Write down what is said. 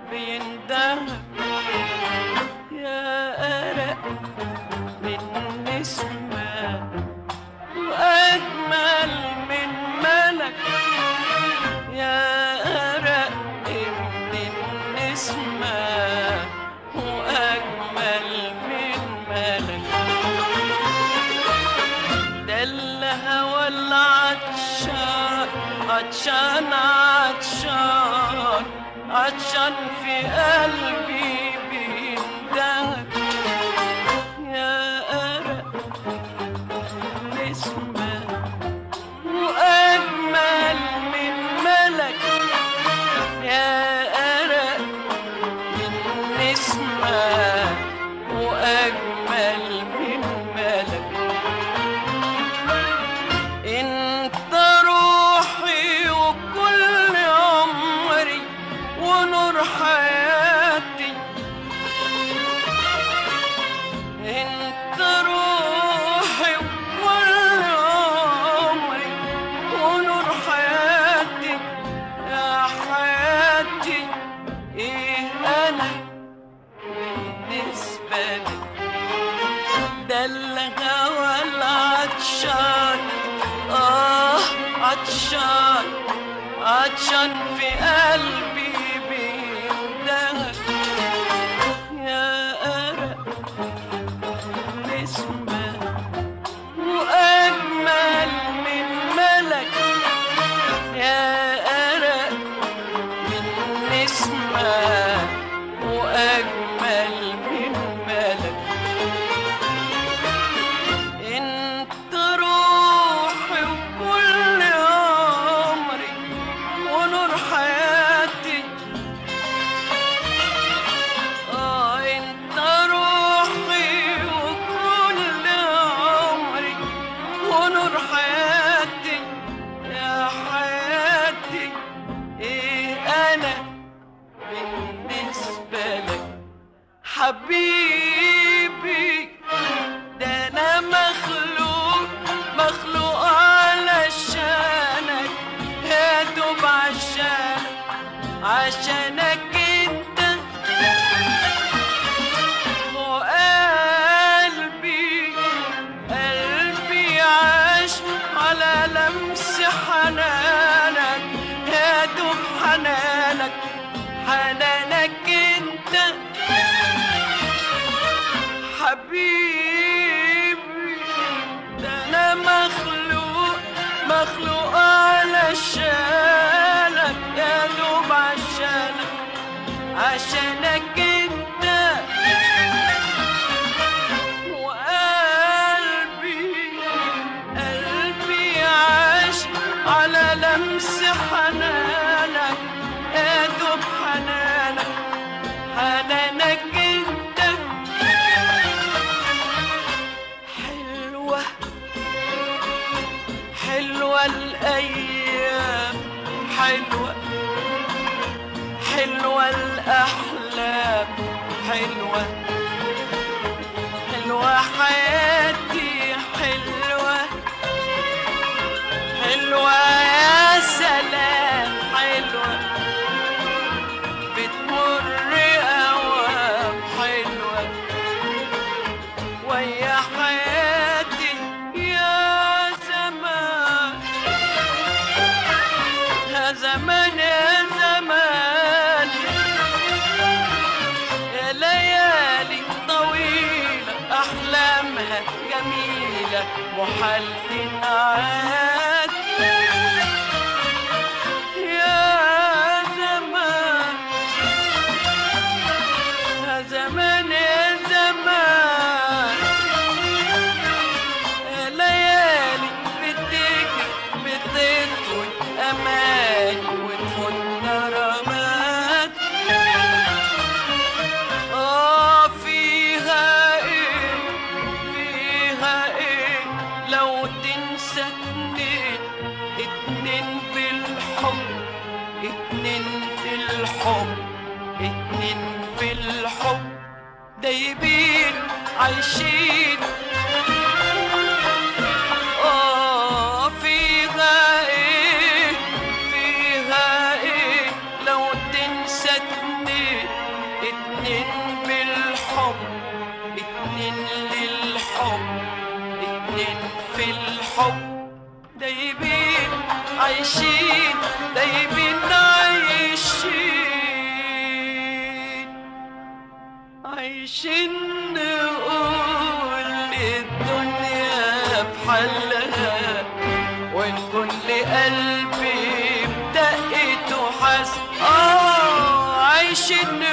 بيندهى يا أرق من نسمة وأجمل من ملك يا أرق من النسمة وأجمل من ملك ده الهوى العطشان عطشان عطشان عطشان في قلبي بيندهك يا أرق نسمة وأجمل من ملك يا أرق من نسمة وأجمل من ملك انت روحي وكل عمري ونور حياتي انت روحي وكل عمري ونور حياتي يا حياتي ايه انا بالنسبة لك ده الهوى العطشان آه عطشان عطشان في قلبي بيندهك يا أرق نسمة وأجمل من ملك يا أرق من نسمة وأجمل من ملك انت روحي وكل عمري ونور حياتي اه انت روحي وكل عمري ونور حياتي يا حياتي ايه انا بالنسبة لك حبيبي ده انا مخلوق مخلوق علشانك يا دوب عشانك عشانك انت وقلبي قلبي عاش على لمس حنانك يا دوب حنانك حنانك انت حبيبي ده انا مخلوق مخلوق علشانك يا دوب عشانك عشانك انت وقلبي قلبي عاش على لمس حنانك يا دوب حنانك حنانك انت حلوة حلوة الأيام حلوة حلوة الأحلام حلوة حلوة حياتي حلوة حلوة يا سلام حلوة بتمر أوام حلوة ويا حياتي يا زمان يا زمان يا زمان يا ليالي طويلة أحلامها جميلة محال تنعاد يا زمان يا زمان يا زمان يا ليالي بتجري بتطوي أمان وتفوت رمات آه فيها إيه فيها إيه لو تنسى اتنين اتنين بالحب اتنين بالحب اتنين بالحب دايبين عايشين آه فيها إيه فيها إيه لو تنسى اتنين اتنين بالحب اتنين للحب اتنين في الحب دايبين عايشين دايبين عايشين عايشين نقول الدنيا بحلها وان كل قلبي بدقته حس اه عايشين